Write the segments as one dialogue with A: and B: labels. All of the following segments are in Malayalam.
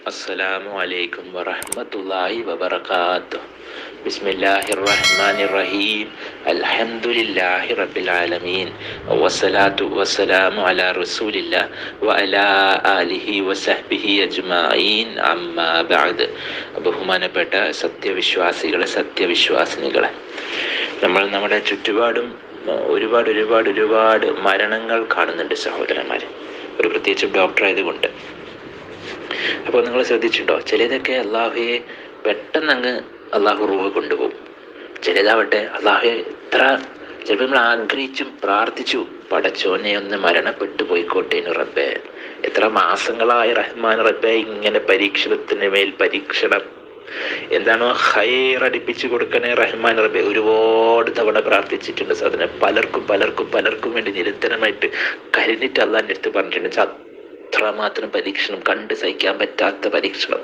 A: السلام عليكم ورحمة الله وبركاته بسم الله الرحمن الرحيم الحمد لله رب العالمين والصلاة والسلام على رسول الله وعلى آله وصحبه أجمعين أما بعد ബഹുമാനപ്പെട്ട സത്യവിശ്വാസികളെ സത്യവിശ്വാസിനികളെ നമ്മൾ നമ്മുടെ ചുറ്റുപാടും അഹ് ഒരുപാട് ഒരുപാട് ഒരുപാട് മരണങ്ങൾ കാണുന്നുണ്ട് സഹോദരന്മാരെ ഒരു പ്രത്യേകിച്ച് ഡോക്ടർ ആയതുകൊണ്ട് അപ്പോൾ നിങ്ങൾ ശ്രദ്ധിച്ചിട്ടുണ്ടോ ചിലതൊക്കെ അള്ളാഹുയെ പെട്ടെന്ന് അങ്ങ് അള്ളാഹു റൂഹ് കൊണ്ടുപോകും ചിലതാവട്ടെ അള്ളാഹുയെ ഇത്ര ചിലപ്പോൾ നമ്മൾ ആഗ്രഹിച്ചും പ്രാർത്ഥിച്ചു പടച്ചോനെ ഒന്ന് മരണപ്പെട്ടു പോയിക്കോട്ടേനു റബ്ബേ എത്ര മാസങ്ങളായ റഹ്മാൻ റബ്ബെ ഇങ്ങനെ പരീക്ഷണത്തിന് മേൽ പരീക്ഷണം എന്താണോ ഹൈർ അടിപ്പിച്ചു കൊടുക്കണേ റഹ്മാൻ റബ്ബെ ഒരുപാട് തവണ പ്രാർത്ഥിച്ചിട്ടുണ്ട് സാധനം പലർക്കും പലർക്കും പലർക്കും വേണ്ടി നിരന്തരമായിട്ട് കരുന്നിട്ട് അള്ളാൻ്റെ അടുത്ത് പറഞ്ഞിട്ടുണ്ട് അത്രമാത്രം പരീക്ഷണം കണ്ട് സഹിക്കാൻ പറ്റാത്ത പരീക്ഷണം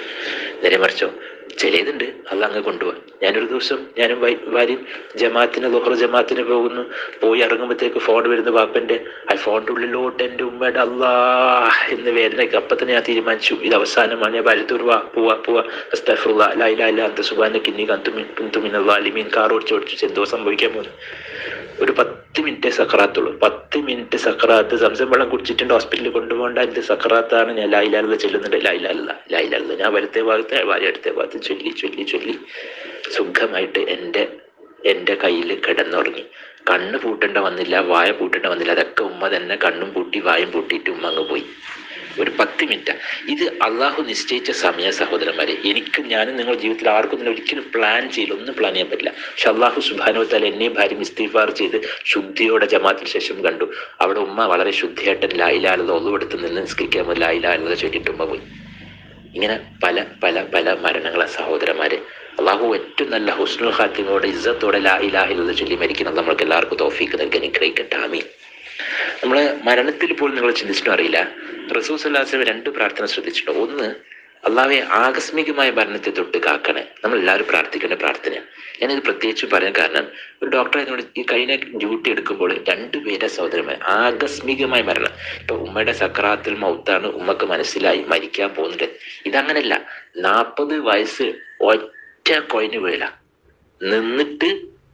A: നേരെ മറിച്ചോ ചിലതുണ്ട് അല്ല അങ്ങ് കൊണ്ടുപോകാൻ ഞാനൊരു ദിവസം ഞാനും വൈ- ഭാര്യയും ജമാത്തിന് ലോഹർ ജമാത്തിന് പോകുന്നു പോയി ഇറങ്ങുമ്പോഴത്തേക്ക് ഫോൺ വരുന്ന ബാപ്പന്റെ ആ ഫോണിന്റെ ഉള്ളിലോട്ട് എൻ്റെ ഉമ്മയുടെ അല്ലാ എന്ന് വേദനയ്ക്ക് അപ്പം തന്നെ ഞാൻ തീരുമാനിച്ചു ഇത് അവസാനമാണ് ഞാൻ ഭാര്യത്തോട് വാ പോവാ പോവാ അസ്തഫുള്ള ലൈല അല്ല അന്ത സുബാന കിന്നി കന്തുമിൻ കുന്തുമിൻ അലിമീൻ കാർ ഓടിച്ച് ഓടിച്ചു എന്തോ സംഭവിക്കാൻ പോകുന്നു ഒരു പത്ത് മിനിറ്റ് സക്രാത്തുള്ളൂ പത്ത് മിനിറ്റ് സക്രാത്ത് സംസം വെള്ളം കുടിച്ചിട്ടുണ്ട് ഹോസ്പിറ്റലിൽ കൊണ്ടുപോകേണ്ട എന്ത് സക്രാത്താണ് ഞാൻ ലായിലാലുള്ള ചെല്ലുന്നുണ്ട് ലായിലാലുള്ള ലായിലാലുള്ള ഞാൻ വലത്തെ ഭാഗത്ത് ഭാര്യ അടുത്ത ഭാഗത്ത് ചൊല്ലി ചൊല്ലി ചൊല്ലി സുഖമായിട്ട് എൻ്റെ എൻ്റെ കയ്യിൽ കിടന്നുറങ്ങി കണ്ണ് പൂട്ടേണ്ട വന്നില്ല വായ പൂട്ടേണ്ട വന്നില്ല അതൊക്കെ ഉമ്മ തന്നെ കണ്ണും പൂട്ടി വായും പൂട്ടിയിട്ട് ഉമ്മ അങ്ങ് പോയി ഒരു പത്ത് മിനിറ്റ് ഇത് അള്ളാഹു നിശ്ചയിച്ച സമയ സഹോദരന്മാരെ എനിക്കും ഞാനും നിങ്ങളുടെ ജീവിതത്തിൽ ആർക്കും തന്നെ ഒരിക്കലും പ്ലാൻ ചെയ്യില്ല ഒന്നും പ്ലാൻ ചെയ്യാൻ പറ്റില്ല പക്ഷെ അള്ളാഹു സുബാനുവത്താൽ എന്നെയും ഭാര്യ ഇസ്തിഫാർ ചെയ്ത് ശുദ്ധിയോടെ ജമാത്തിന് ശേഷം കണ്ടു അവിടെ ഉമ്മ വളരെ ശുദ്ധിയായിട്ട് ലായിലാലത ഒന്നുമെടുത്ത് നിന്ന് നിസ്കരിക്കാൻ പോയി ലായിലാലത ചൊല്ലിയിട്ട് ഉമ്മ പോയി ഇങ്ങനെ പല പല പല മരണങ്ങളെ സഹോദരന്മാരെ അള്ളാഹു ഏറ്റവും നല്ല ഹുസ്നുൽ ഖാത്തിമയോടെ ഇസ്സത്തോടെ ലാ ഇലാഹിലത് ചൊല്ലി മരിക്കണം നമ്മൾക്ക് എല്ലാവർക്കും തോഫീക്ക് നൽകി അനുഗ്രഹിക്കട്ടെ ആമീൻ നമ്മളെ മരണത്തിൽ പോലും നിങ്ങൾ ചിന്തിച്ചിട്ടും അറിയില്ല റസൂൽ സല്ലാസ്ലം രണ്ട് പ്രാർത്ഥന ശ്രദ്ധിച്ചിട്ടുണ്ടോ ഒന്ന് അള്ളാഹെ ആകസ്മികമായ മരണത്തെ തൊട്ട് കാക്കണേ നമ്മൾ എല്ലാവരും പ്രാർത്ഥിക്കേണ്ട പ്രാർത്ഥനയാണ് ഞാനിത് പ്രത്യേകിച്ച് പറയാൻ കാരണം ഒരു ഡോക്ടർ ആയതുകൊണ്ട് ഈ കഴിഞ്ഞ ഡ്യൂട്ടി എടുക്കുമ്പോൾ രണ്ടുപേരെ സഹോദരന്മാർ ആകസ്മികമായ മരണം ഇപ്പൊ ഉമ്മയുടെ സക്രാത്തിൽ മൗത്താണ് ഉമ്മക്ക് മനസ്സിലായി മരിക്കാൻ പോകുന്നത് ഇതങ്ങനല്ല നാൽപ്പത് വയസ്സ് ഒറ്റ കൊയിന് വീഴ നിന്നിട്ട്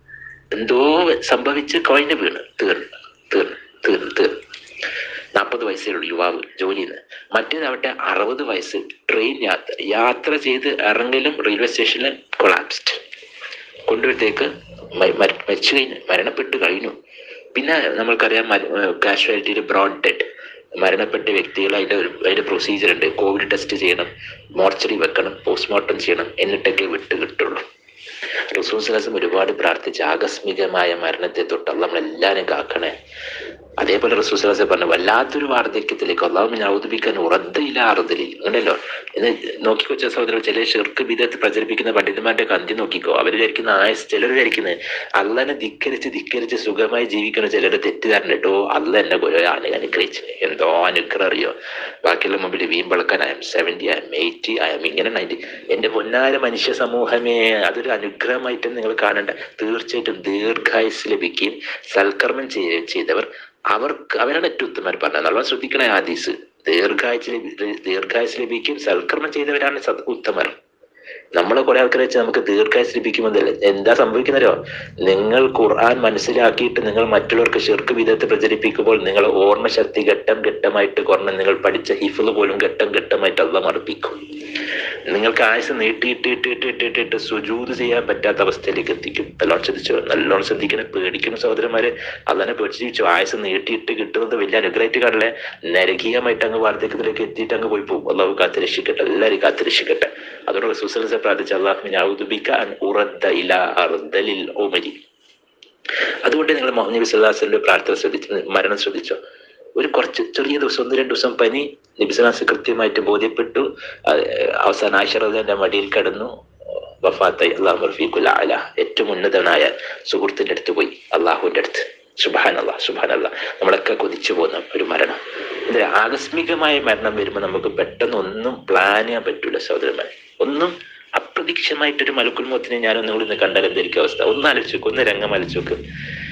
A: എന്തോ സംഭവിച്ച് കൊയിന് വീണ് തീർന്നു തീർന്നു തീർന്നു തീർന്നു നാൽപ്പത് വയസ്സുള്ള യുവാവ് ജോലി ചെയ്യുന്നത് മറ്റേതാവട്ടെ അറുപത് വയസ്സ് ട്രെയിൻ യാത്ര യാത്ര ചെയ്ത് ഇറങ്ങലും റെയിൽവേ സ്റ്റേഷനിൽ കൊളാപ്സ്ഡ് കൊണ്ടുവരത്തേക്ക് മരിച്ചു കഴിഞ്ഞു മരണപ്പെട്ട് കഴിഞ്ഞു പിന്നെ നമ്മൾക്കറിയാം കാഷ്വാലിറ്റിയിൽ ബ്രോഡ് ഡെഡ് മരണപ്പെട്ട വ്യക്തികൾ അതിൻ്റെ ഒരു അതിൻ്റെ പ്രൊസീജിയർ ഉണ്ട് കോവിഡ് ടെസ്റ്റ് ചെയ്യണം മോർച്ചറി വെക്കണം പോസ്റ്റ്മോർട്ടം ചെയ്യണം എന്നിട്ടൊക്കെ വിട്ട് കിട്ടുള്ളൂ റസൂസ്ലാസം ഒരുപാട് പ്രാർത്ഥിച്ച് ആകസ്മികമായ മരണത്തെ തൊട്ട് നമ്മളെല്ലാവരും കാക്കണേ അതേപോലെ റസൂസ്ലാസം പറഞ്ഞു വല്ലാത്തൊരു വാർദ്ധക്യത്തിലേക്ക് അള്ളാഹു ഔദ്യോഗിക്കാൻ ഉറദ്ദയില്ല അറുതലിൽ അങ്ങനെയല്ലോ എന്ന് നോക്കിക്കോ ചില സഹോദരൻ ചില ഷിർക്ക് ബിദത്ത് പ്രചരിപ്പിക്കുന്ന പണ്ഡിതന്മാരുടെ കന്തി നോക്കിക്കോ അവർ വിചാരിക്കുന്ന ആയസ് ചിലർ വിചാരിക്കുന്നത് അള്ളനെ ധിക്കരിച്ച് ധിക്കരിച്ച് സുഖമായി ജീവിക്കുന്ന ചിലരുടെ തെറ്റിദ്ധാരണ കേട്ടോ അല്ല എന്നെ ആണ് അനുഗ്രഹിച്ച് എന്തോ അനുഗ്രഹം അറിയോ ബാക്കിയുള്ള മുമ്പിൽ വീമ്പളക്കാൻ I'm seventy I'm eighty I'm ഇങ്ങനെ നയൻറ്റി എൻ്റെ പൊന്നാര മനുഷ്യ സമൂഹമേ അതൊരു അനുഗ്രഹമായിട്ട് നിങ്ങൾ കാണേണ്ട തീർച്ചയായിട്ടും ദീർഘായുസ് ലഭിക്കുകയും സൽക്കർമ്മം ചെയ്യ ചെയ്തവർ അവർക്ക് അവരാണ് ഏറ്റവും ഉത്തമർ പറഞ്ഞത് നല്ല ശ്രദ്ധിക്കണേ ആദീസ് ദീർഘായുസ് ലഭി- ദീർഘായുസ് ലഭിക്കുകയും സൽക്കർമ്മം ചെയ്തവരാണ് സത് ഉത്തമർ നമ്മൾ കുറെ ആൾക്കാരെ വെച്ച് നമുക്ക് ദീർഘായുസ് ലഭിക്കുമെന്നല്ല എന്താ സംഭവിക്കുന്നല്ലോ നിങ്ങൾ ഖുർആൻ മനസ്സിലാക്കിയിട്ട് നിങ്ങൾ മറ്റുള്ളവർക്ക് ഷിർക്ക് വിധത്തെ പ്രചരിപ്പിക്കുമ്പോൾ നിങ്ങൾ ഓർമ്മശക്തി ഘട്ടം ഘട്ടമായിട്ട് കുറഞ്ഞ് നിങ്ങൾ പഠിച്ച ഹിഫിള് പോലും ഘട്ടം ഘട്ടമായിട്ട് അല്ല മറപ്പിക്കും നിങ്ങൾക്ക് ആയുസ് നീട്ടിയിട്ടിട്ടിട്ടിട്ടിട്ട് സുജൂത് ചെയ്യാൻ പറ്റാത്ത അവസ്ഥയിലേക്ക് എത്തിക്കും നല്ലോണം ശ്രദ്ധിച്ചോ നല്ലോണം ശ്രദ്ധിക്കണം പേടിക്കണം സഹോദരന്മാരെ അതന്നെ പേടിച്ച് ജീവിച്ചു ആയുസ് നീട്ടിയിട്ട് കിട്ടുന്നത് വലിയ അനുഗ്രഹമായിട്ട് കാണില്ലേ നരകീയമായിട്ട് അങ്ങ് വാർദ്ധക്യത്തിലേക്ക് എത്തിയിട്ട് അങ്ങ് പോയി പോകും അള്ളാഹു കാത്ത് രക്ഷിക്കട്ടെ എല്ലാവരും കാത്ത് രക്ഷിക്കട്ടെ അതോടെ റസൂസലസെ പ്രാർത്ഥിച്ച അള്ളാഹുവിനെ ഔദുബിക്കാൻ ഉറദ്ദ ഇല അർദലിൽ ഓമരി അതുകൊണ്ട് നിങ്ങൾ മുഹമ്മദ് നബി സല്ലാസിന്റെ പ്രാർത്ഥന ശ്രദ്ധിച്ചു മരണം ശ്രദ്ധിച്ചോ ഒരു കുറച്ച് ചെറിയ ദിവസം ഒന്ന് രണ്ട് ദിവസം പനി നബിസലാസ് കൃത്യമായിട്ട് ബോധ്യപ്പെട്ടു അത് അവസാനം ആയിഷറദിന്റെ മടിയിൽ കിടന്നു വഫാത്തായി അള്ളാഹു റഫീഖുൽ അല ഏറ്റവും ഉന്നതനായ സുഹൃത്തിന്റെ അടുത്ത് പോയി അള്ളാഹുവിന്റെ അടുത്ത് സുബാൻ അള്ളാഹ് സുബാൻ അള്ളാഹ് നമ്മളൊക്കെ കൊതിച്ചു പോകുന്ന ഒരു മരണം ഇത് ആകസ്മികമായ മരണം വരുമ്പോൾ നമുക്ക് പെട്ടെന്ന് ഒന്നും പ്ലാൻ ചെയ്യാൻ പറ്റൂല സഹോദരന്മാർ ഒന്നും അപ്രതീക്ഷിതമായിട്ടൊരു മലക്കുൽ മോത്തിനെ ഞാനൊന്നും കൂടി ഒന്ന് കണ്ടാൽ എന്തായിരിക്കും അവസ്ഥ ഒന്ന് ആലോചിച്ച് നോക്ക് ഒന്ന് രംഗം ആലോചിച്ച് നോക്ക്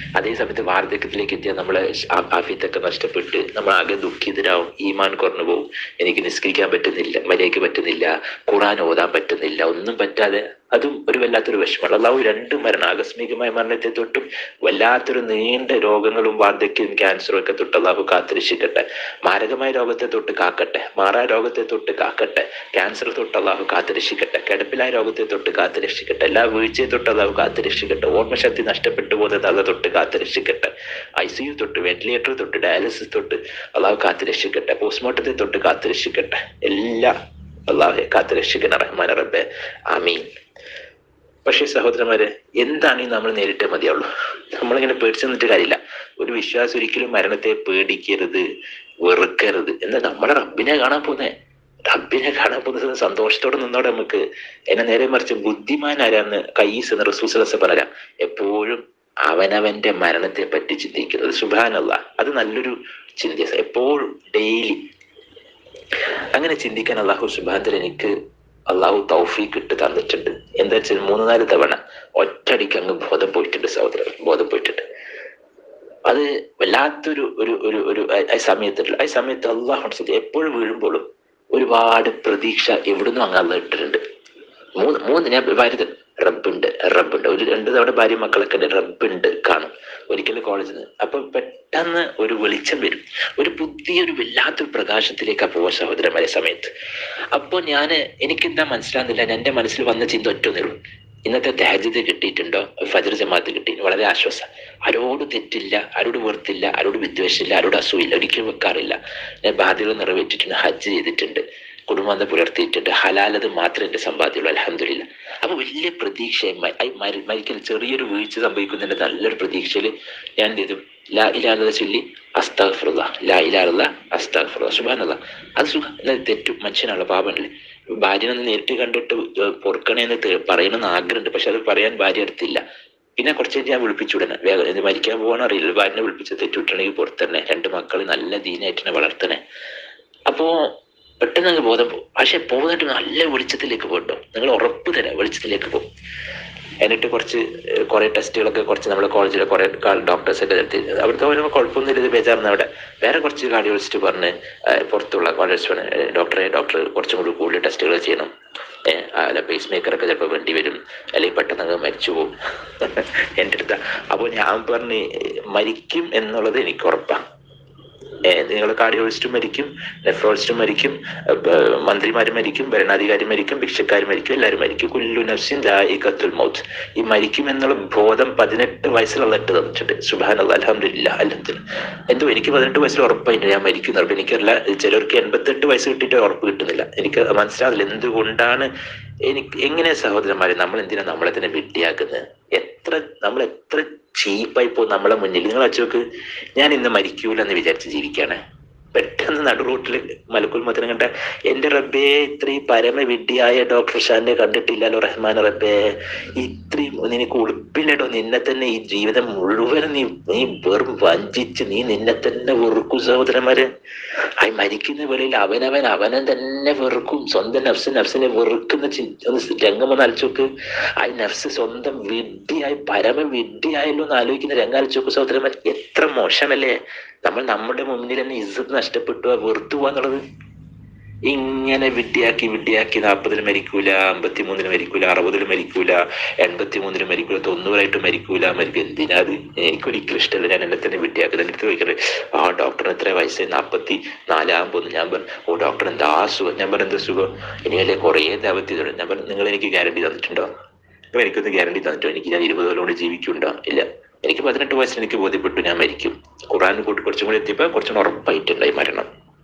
A: അതേ സമയത്ത് വാർദ്ധക്യത്തിലേക്ക് എത്തിയാൽ നമ്മളെ ആ- ആഫിയത്തൊക്കെ നഷ്ടപ്പെട്ട് നമ്മൾ ആകെ ദുഃഖിതരാവും ഈമാൻ കുറഞ്ഞു പോകും എനിക്ക് നിസ്കരിക്കാൻ പറ്റുന്നില്ല മര്യാദയ്ക്ക് പറ്റുന്നില്ല ഖുറാൻ ഓതാൻ പറ്റുന്നില്ല ഒന്നും പറ്റാതെ അതും ഒരു വല്ലാത്തൊരു വിഷമമാണ് അള്ളാഹു രണ്ട് മരണം ആകസ്മികമായ മരണത്തെ തൊട്ടും വല്ലാത്തൊരു നീണ്ട രോഗങ്ങളും വാർദ്ധക്യവും ക്യാൻസറും ഒക്കെ തൊട്ട് അള്ളാഹു കാത്തിരക്ഷിക്കട്ടെ മാരകമായ രോഗത്തെ തൊട്ട് കാക്കട്ടെ മാറാ രോഗത്തെ തൊട്ട് കാക്കട്ടെ ക്യാൻസർ തൊട്ട് അള്ളാഹു കാത്തിരക്ഷിക്കട്ടെ കിടപ്പിലായ രോഗത്തെ തൊട്ട് കാത്തിരക്ഷിക്കട്ടെ എല്ലാ വീഴ്ചയെ തൊട്ട് അള്ളാഹു കാത്തിരക്ഷിക്കട്ടെ ഓർമ്മശക്തി നഷ്ടപ്പെട്ടു പോകുന്നത് അത് തൊട്ട് കാത്തിരക്ഷിക്കട്ടെ ഐ സി യു തൊട്ട് വെന്റിലേറ്റർ തൊട്ട് ഡയാലിസിസ് തൊട്ട് അള്ളാഹു കാത്തിരക്ഷിക്കട്ടെ പോസ്റ്റ്മോർട്ടത്തെ തൊട്ട് കാത്തിരക്ഷിക്കട്ടെ എല്ലാം അള്ളാഹെ കാത്തിരക്ഷിക്കണ റഹ്മാൻ റബ്ബെ ആമീൻ പക്ഷേ സഹോദരന്മാരെ എന്താണ് ഈ നമ്മൾ നേരിട്ടേ മതിയാവുള്ളൂ നമ്മളിങ്ങനെ പേടിച്ചു നിന്നിട്ട് കാര്യമില്ല ഒരു വിശ്വാസം ഒരിക്കലും മരണത്തെ പേടിക്കരുത് വെറുക്കരുത് എന്താ നമ്മളെ റബ്ബിനെ കാണാൻ പോന്നേ റബ്ബിനെ കാണാൻ പോകുന്നത് സന്തോഷത്തോടെ നിന്നോടെ നമുക്ക് എന്നെ നേരെ മറിച്ച് ബുദ്ധിമാൻ ആരാന്ന് കയ്യീസ് എന്ന റസൂസലസ പറയാം എപ്പോഴും അവനവന്റെ മരണത്തെ പറ്റി ചിന്തിക്കുന്നത് സുബാനല്ല അത് നല്ലൊരു ചിന്ത എപ്പോഴും ഡെയിലി അങ്ങനെ ചിന്തിക്കാൻ അള്ളാഹു സുബാന്തർ എനിക്ക് അള്ളാഹു തൗഫീക്ക് ഇട്ട് തന്നിട്ടുണ്ട് എന്താ വെച്ചാൽ മൂന്ന് നാല് തവണ ഒറ്റയടിക്ക് അങ്ങ് ബോധം പോയിട്ടുണ്ട് സഹോദരൻ ബോധം പോയിട്ടുണ്ട് അത് വല്ലാത്തൊരു ഒരു ഒരു ഒരു ആ- ആ സമയത്തുള്ള ആ സമയത്ത് അള്ളാഹു സത്യം എപ്പോഴും വീഴുമ്പോഴും ഒരുപാട് പ്രതീക്ഷ എവിടുന്നും അങ്ങ് അള്ള ഇട്ടിട്ടുണ്ട് മൂന്ന് മൂന്ന് ഞാൻ ഭാര്യ റബ്ബുണ്ട് റബ്ബുണ്ട് ഒരു രണ്ട് തവണ ഭാര്യ മക്കളൊക്കെ ഉണ്ട് റബ്ബുണ്ട് കാണും ഒരിക്കലും കോളേജിൽ നിന്ന് അപ്പൊ പെട്ടെന്ന് ഒരു വെളിച്ചം വരും ഒരു പുതിയൊരു വല്ലാത്തൊരു പ്രകാശത്തിലേക്ക് പോവാ സഹോദരന്മാരെ സമയത്ത് അപ്പൊ ഞാന് എനിക്കെന്താ മനസ്സിലാകുന്നില്ല എന്റെ മനസ്സിൽ വന്ന ചിന്ത ഒറ്റൊന്നേ ഉള്ളൂ ഇന്നത്തെ തഹജിദ് കിട്ടിയിട്ടുണ്ടോ ഫജർ ജമാഅത്ത് കിട്ടി വളരെ ആശ്വാസം ആരോട് തെറ്റില്ല ആരോട് വെറുത്തില്ല ആരോട് വിദ്വേഷമില്ല ആരോട് അസൂയില്ല ഒരിക്കലും വെക്കാറില്ല ഞാൻ ബാധ്യത നിറവേറ്റിട്ടുണ്ട് ഹജ്ജ് ചെയ്തിട്ടുണ്ട് കുടുംബം പുലർത്തിയിട്ടുണ്ട് ഹലാലത് മാത്രമേ എൻ്റെ സമ്പാദ്യമുള്ളൂ അലഹമില്ല അപ്പൊ വലിയ പ്രതീക്ഷ മരിക്കൽ ചെറിയൊരു വീഴ്ച സംഭവിക്കുന്നതിന്റെ നല്ലൊരു പ്രതീക്ഷയിൽ ഞാൻ എന്ത് ചെയ്തു ലാ ഇലാലത ചൊല്ലി അസ്താഫുള്ള ലാ ഇലാലുള്ള അസ്താഫുള്ള സുബാനുള്ള അത് സുഖം എന്നാൽ തെറ്റും മനുഷ്യനുള്ള പാപമല്ലേ ഭാര്യനെ ഒന്ന് നേരിട്ട് കണ്ടിട്ട് ഏർ പൊറുക്കണേന്ന് തെ- പറയണമെന്ന് ആഗ്രഹമുണ്ട് പക്ഷെ അത് പറയാൻ ഭാര്യ അടുത്തില്ല പിന്നെ കുറച്ച് കഴിഞ്ഞ് ഞാൻ വിളിപ്പിച്ചു വിടണം വേഗം ഇത് മരിക്കാൻ പോകണ അറിയില്ല ഭാര്യനെ വിളിപ്പിച്ച് തെറ്റുവിട്ടണമെങ്കിൽ പുറത്തന്നെ രണ്ട് മക്കൾ നല്ല ദീനായിട്ട് തന്നെ വളർത്തണേ അപ്പോ പെട്ടെന്ന് അങ്ങ് ബോധം പോകും പക്ഷെ പോകുന്നിട്ട് നല്ല വെളിച്ചത്തിലേക്ക് പോകട്ടോ നിങ്ങൾ ഉറപ്പ് തരാം വെളിച്ചത്തിലേക്ക് പോകും എന്നിട്ട് കുറച്ച് ഏഹ്, കുറെ ടെസ്റ്റുകളൊക്കെ കുറച്ച് നമ്മുടെ കോളേജിലെ കുറെ ഡോക്ടേഴ്സ് ഒക്കെ എടുത്ത് അവിടുത്തെ ഓരോ കുഴപ്പമൊന്നും ഇത് ബേജാറുന്ന അവിടെ വേറെ കുറച്ച് കാർഡിയോളജിസ്റ്റ് പറഞ്ഞ് ഏഹ്, പുറത്തുള്ള കോളേജ് ഡോക്ടറെ ഡോക്ടർ കുറച്ചും കൂടി കൂടുതൽ ടെസ്റ്റുകൾ ചെയ്യണം ഏഹ്, അല്ല പേസ് മേക്കർ ഒക്കെ ചിലപ്പോൾ വേണ്ടി വരും അല്ലെങ്കിൽ പെട്ടെന്ന് അങ്ങ് മരിച്ചു പോകും എൻ്റെ അടുത്ത അപ്പോൾ ഞാൻ പറഞ്ഞ് മരിക്കും എന്നുള്ളത് എനിക്ക് ഉറപ്പാണ് നിങ്ങൾ കാർഡിയോളജിസ്റ്റും മരിക്കും നെഫ്രോളജിസ്റ്റും മരിക്കും ഏർ മന്ത്രിമാരും മരിക്കും ഭരണാധികാരി മരിക്കും ഭിക്ഷക്കാർ മരിക്കും എല്ലാവരും മരിക്കും കുല്ലു നഫ്സിൻ ദായിഖത്തുൽ മൗത്ത് ഈ മരിക്കും എന്നുള്ള ബോധം പതിനെട്ട് വയസ്സിലുള്ള ഇട്ട് തന്നിട്ടുണ്ട് സുബാൻ അലഹമില്ല അലഹദില്ല എന്തോ എനിക്ക് പതിനെട്ട് വയസ്സിൽ ഉറപ്പായിട്ട് ഞാൻ മരിക്കുന്ന ഉറപ്പ് എനിക്കല്ല ചിലർക്ക് എൺപത്തെട്ട് വയസ്സ് കിട്ടിയിട്ട് ഉറപ്പ് കിട്ടുന്നില്ല എനിക്ക് മനസ്സിലാവില്ല എന്തുകൊണ്ടാണ് എനിക്ക് എങ്ങനെ സഹോദരന്മാരെ നമ്മൾ എന്തിനാ നമ്മളെ തന്നെ വെട്ടിയാക്കുന്നത് എത്ര നമ്മൾ എത്ര ചീപ്പായി പോകും നമ്മളെ മുന്നിൽ നിങ്ങൾ അച്ചോക്ക് ഞാൻ ഇന്ന് മരിക്കൂല എന്ന് വിചാരിച്ച് ജീവിക്കാണ് പെട്ടെന്ന് നടു റൂട്ടിൽ മലക്കുൽ മത്തനം കണ്ട എന്റെ റബ്ബേ ഇത്രയും പരമവിഡ്ഢിയായ ഡോക്ടർ ഷാനെ കണ്ടിട്ടില്ലല്ലോ റഹ്മാൻ റബ്ബേ ഇത്രയും നിനക്ക് ഉളുപ്പില്ലടോ നിന്നെ തന്നെ ഈ ജീവിതം മുഴുവൻ നീ നീ വെറും വഞ്ചിച്ച് നീ നിന്നെ തന്നെ വെറുക്കും സഹോദരന്മാരെ ആ മരിക്കുന്ന വേളയിൽ അവനവൻ അവനെ തന്നെ വെറുക്കും സ്വന്തം നഫ്സ് നഫ്സിനെ വെറുക്കുന്ന ചി- ഒന്ന് രംഗം ഒന്ന് ആലോചിച്ചോക്ക് ആ നഫ്സ് സ്വന്തം വിഡ്ഢിയായി പരമ വിഡ്ഢിയായല്ലോ എന്ന് ആലോചിക്കുന്ന രംഗം ആലോചിച്ചോക്ക് സഹോദരന്മാർ എത്ര മോശമല്ലേ നമ്മൾ നമ്മുടെ മുന്നിൽ തന്നെ ഇസ്സത്ത് നഷ്ടപ്പെട്ടു ആ വെറുത്തു പോവാന്നുള്ളത് ഇങ്ങനെ വിഡ്ഢിയാക്കി വിഡ്ഢിയാക്കി നാൽപ്പതിൽ മരിക്കൂല അമ്പത്തി മൂന്നിൽ മരിക്കൂല അറുപതിൽ മരിക്കൂല എൺപത്തി മൂന്നിൽ മരിക്കൂല തൊണ്ണൂറായിട്ട് മരിക്കൂല മരിക്കും എന്തിനാ അത് എനിക്കൊരിക്കലും ഇഷ്ടമല്ല ഞാൻ എന്നെ തന്നെ വിഡ്ഢിയാക്കുന്നത് എനിക്ക് ചോദിക്കട്ടെ ആ ഡോക്ടറിന് എത്ര വയസ്സായി നാൽപ്പത്തി നാലാകുമ്പോൾ ഞാൻ പറഞ്ഞു ഓ ഡോക്ടർ എന്താ സുഖം ഞാൻ പറഞ്ഞു എന്താ സുഖം ഇനിയല്ലേ കുറേ ദാവത്തി തുടങ്ങി ഞാൻ പറഞ്ഞു നിങ്ങൾ എനിക്ക് ഗ്യാരണ്ടി തന്നിട്ടുണ്ടോ അപ്പൊ എനിക്കൊന്ന് ഗ്യാരണ്ടി തന്നിട്ടോ എനിക്ക് ഞാൻ ഇരുപത് കൊല്ലം കൊണ്ട് ജീവിക്കുണ്ടോ ഇല്ല എനിക്ക് പതിനെട്ട് വയസ്സിൽ എനിക്ക് ബോധ്യപ്പെട്ടു ഞാൻ മരിക്കും ഖുറാൻ കൂട്ടി കുറച്ചും കൂടി എത്തിയപ്പോൾ കുറച്ചും കൂടി ഉറപ്പായിട്ടുണ്ടായി മരണം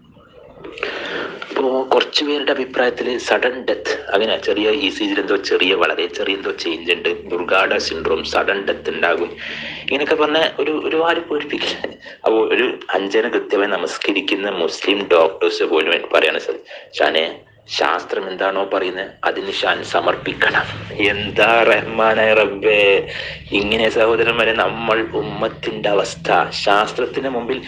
A: അപ്പോ കുറച്ചു പേരുടെ അഭിപ്രായത്തിൽ സഡൻ ഡെത്ത് അങ്ങനെ ചെറിയ ഇ സി ജിയിൽ എന്തോ ചെറിയ വളരെ ചെറിയ എന്തോ ചേഞ്ച് ഉണ്ട് ദുർഗാഡ സിൻഡ്രോം സഡൻ ഡെത്ത് ഉണ്ടാകും ഇങ്ങനെയൊക്കെ പറഞ്ഞ ഒരു ഒരുപാട് പേടിപ്പിക്കില്ല അപ്പോൾ ഒരു അഞ്ചന കൃത്യമായി നമസ്കരിക്കുന്ന മുസ്ലിം ഡോക്ടേഴ്സ് പോലും എനിക്ക് പറയാണ് സാർ ഷാനെ ശാസ്ത്രം എന്താണോ പറയുന്നത് അതിന് ഷാൻ സമർപ്പിക്കണം എന്താ റഹ്മാനായ റബ്ബേ ഇങ്ങനെ സഹോദരന്മാരെ നമ്മൾ ഉമ്മത്തിന്റെ അവസ്ഥ ശാസ്ത്രത്തിന് മുമ്പിൽ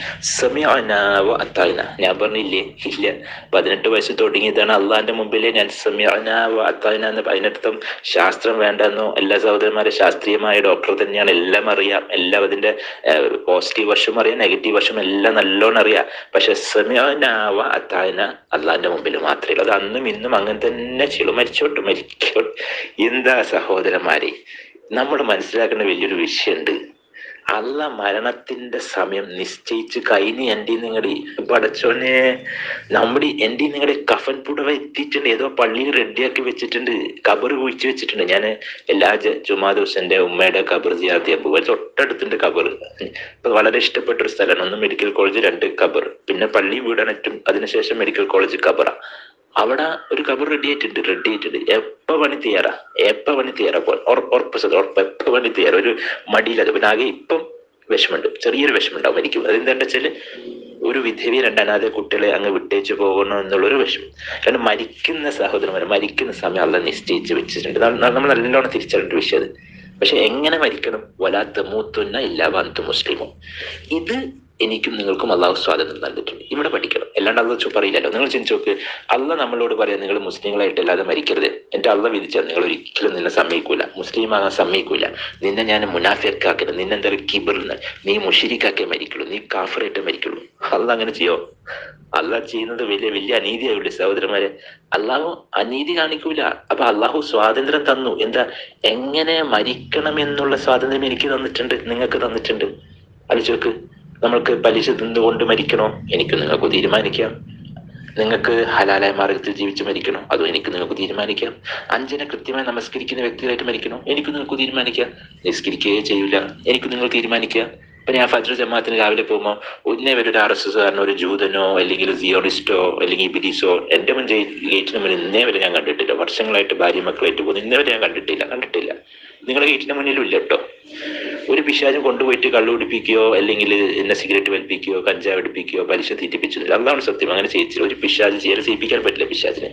A: സമയനാവോ അത്തായന ഞാൻ പറഞ്ഞില്ലേ ഇല്ല പതിനെട്ട് വയസ്സ് തുടങ്ങിയതാണ് അള്ളാന്റെ മുമ്പിലെ ഞാൻ സമയനാവോ അത്തായന എന്ന് അതിനർത്ഥം ശാസ്ത്രം വേണ്ടെന്നോ എല്ലാ സഹോദരന്മാരെ ശാസ്ത്രീയമായ ഡോക്ടർ തന്നെയാണ് എല്ലാം അറിയാം എല്ലാം അതിന്റെ പോസിറ്റീവ് വശം അറിയാം നെഗറ്റീവ് വശം എല്ലാം നല്ലോണം അറിയാം പക്ഷെ സമയനാവ അത്തായന അള്ളാന്റെ മുമ്പിൽ മാത്രമേ ഉള്ളൂ അത് അന്നും ഇന്നും അങ്ങനെ തന്നെ ചെയ്യൂ മരിച്ചോട്ട് മരിക്കോട്ട് എന്താ സഹോദരന്മാരെ നമ്മൾ മനസ്സിലാക്കുന്ന വലിയൊരു വിഷയമുണ്ട് അല്ല മരണത്തിന്റെ സമയം നിശ്ചയിച്ച് കഴിഞ്ഞ് എൻ്റെ നിങ്ങളുടെ പടച്ചോനെ നമ്മുടെ എൻ്റെ നിങ്ങളുടെ കഫൻ പുടവ എത്തിയിട്ടുണ്ട് ഏതോ പള്ളിയിൽ റെഡിയാക്കി വെച്ചിട്ടുണ്ട് കബർ കുഴിച്ച് വെച്ചിട്ടുണ്ട് ഞാൻ എല്ലാ ജ- ജുമാ ദിവസം എൻ്റെ ഉമ്മയുടെ കബർ ചെയ്യാൻ പോകും തൊട്ടടുത്തുണ്ട് കബർ ഇപ്പൊ വളരെ ഇഷ്ടപ്പെട്ട ഒരു സ്ഥലമാണ് ഒന്ന് മെഡിക്കൽ കോളേജ് രണ്ട് കബർ പിന്നെ പള്ളി വീടാണ് ഏറ്റവും അതിനുശേഷം മെഡിക്കൽ കോളേജ് കബറ അവിടെ ഒരു കബർ റെഡി ആയിട്ടുണ്ട് റെഡി ആയിട്ടുണ്ട് എപ്പ പണി തയ്യാറാ എപ്പ പണി തയ്യാറാ പോ ഉറപ്പ് ഉറപ്പ് സത്യം, ഉറപ്പ് എപ്പ പണി തയ്യാറാ ഒരു മടിയില്ലാതെ പിന്നെ ആകെ ഇപ്പം വിഷമുണ്ട് ചെറിയൊരു വിഷമുണ്ടാവും മരിക്കും അതെന്താണെന്ന് വെച്ചാല് ഒരു വിധവി രണ്ട് അനാഥ കുട്ടികളെ അങ്ങ് വിട്ടേച്ച് പോകണം എന്നുള്ളൊരു വിഷമം കാരണം മരിക്കുന്ന സഹോദരന്മാർ മരിക്കുന്ന സമയം അല്ല നിശ്ചയിച്ച് വെച്ചിട്ടുണ്ട് നം- നം- നമ്മൾ നല്ലോണം തിരിച്ചറിയേണ്ട വിഷയം അത് പക്ഷെ എങ്ങനെ മരിക്കണം വലാത്ത മൂത്തുന്ന ഇല്ല വന്തു മുസ്ലിമോ ഇത് എനിക്കും നിങ്ങൾക്കും അള്ളാഹു സ്വാതന്ത്ര്യം നൽകിയിട്ടുണ്ട് ഇവിടെ പഠിക്കണം അല്ലാണ്ട് അള്ള ചോ പറയില്ലല്ലോ നിങ്ങൾ ചിന്തിച്ചു നോക്ക് അള്ള നമ്മളോട് പറയാം നിങ്ങൾ മുസ്ലിങ്ങളായിട്ട് അല്ലാതെ മരിക്കരുത് എന്റെ അള്ള വിധിച്ചാൽ നിങ്ങൾ ഒരിക്കലും നിന്നെ സമ്മതിക്കൂല മുസ്ലിം ആകാൻ സമ്മതിക്കൂല നിന്നെ ഞാൻ മുനാഫിക്കാക്കരുത് നിന്നെ എന്താ കിബറിന്ന് നീ മുഷിരിക്കാക്കേ മരിക്കുള്ളൂ നീ കാഫറായിട്ട് മരിക്കുള്ളൂ അള്ള അങ്ങനെ ചെയ്യോ അള്ളാഹ് ചെയ്യുന്നത് വലിയ വലിയ അനീതിയാവില്ലേ സഹോദരന്മാരെ അള്ളാഹു അനീതി കാണിക്കൂല അപ്പൊ അള്ളാഹു സ്വാതന്ത്ര്യം തന്നു എന്താ എങ്ങനെ മരിക്കണം എന്നുള്ള സ്വാതന്ത്ര്യം എനിക്ക് തന്നിട്ടുണ്ട് നിങ്ങൾക്ക് തന്നിട്ടുണ്ട് അടിച്ചോക്ക് നമ്മൾക്ക് പലിശ തിന്നുകൊണ്ട് മരിക്കണോ എനിക്ക് നിങ്ങൾക്ക് തീരുമാനിക്കാം നിങ്ങൾക്ക് ഹലാലായ മാർഗത്തിൽ ജീവിച്ച് മരിക്കണോ അതും എനിക്ക് നിങ്ങൾക്ക് തീരുമാനിക്കാം അഞ്ചിനെ കൃത്യമായി നമസ്കരിക്കുന്ന വ്യക്തികളായിട്ട് മരിക്കണോ എനിക്ക് നിങ്ങൾക്ക് തീരുമാനിക്കാം നിസ്കരിക്കുകയോ ചെയ്യൂല എനിക്ക് നിങ്ങൾ തീരുമാനിക്കാം ഇപ്പൊ ഞാൻ ഫജ്ർ ജമാഅത്തിന് രാവിലെ പോകുമ്പോൾ ഒന്നേ വരെ ഒരു ആർ എസ് എസ് കാരനോ ഒരു ജൂതനോ അല്ലെങ്കിൽ സിയോണിസ്റ്റോ അല്ലെങ്കിൽ ഇബിലിസോ എന്റെ മുൻ ഗേറ്റിന് മുന്നിൽ ഇന്നേ വരെ ഞാൻ കണ്ടിട്ടില്ല വർഷങ്ങളായിട്ട് ഭാര്യ മക്കളായിട്ട് പോകുന്നു ഇന്നേ വരെ ഞാൻ കണ്ടിട്ടില്ല കണ്ടിട്ടില്ല നിങ്ങളുടെ ഗേറ്റിന് മുന്നിലും ഇല്ല കേട്ടോ ഒരു പിശാചും കൊണ്ടുപോയിട്ട് കള്ളു കുടിപ്പിക്കുകയോ അല്ലെങ്കിൽ എന്നെ സിഗരറ്റ് വലിപ്പിക്കുകയോ കഞ്ചാവ് എടുപ്പിക്കുകയോ പലിശ തീറ്റിപ്പിച്ചു അതാണ് സത്യം അങ്ങനെ ചെയ്യിച്ചില്ല ഒരു പിശാച് ചെയ്യാൻ ചെയ്യിപ്പിക്കാൻ പറ്റില്ല പിശാചിനെ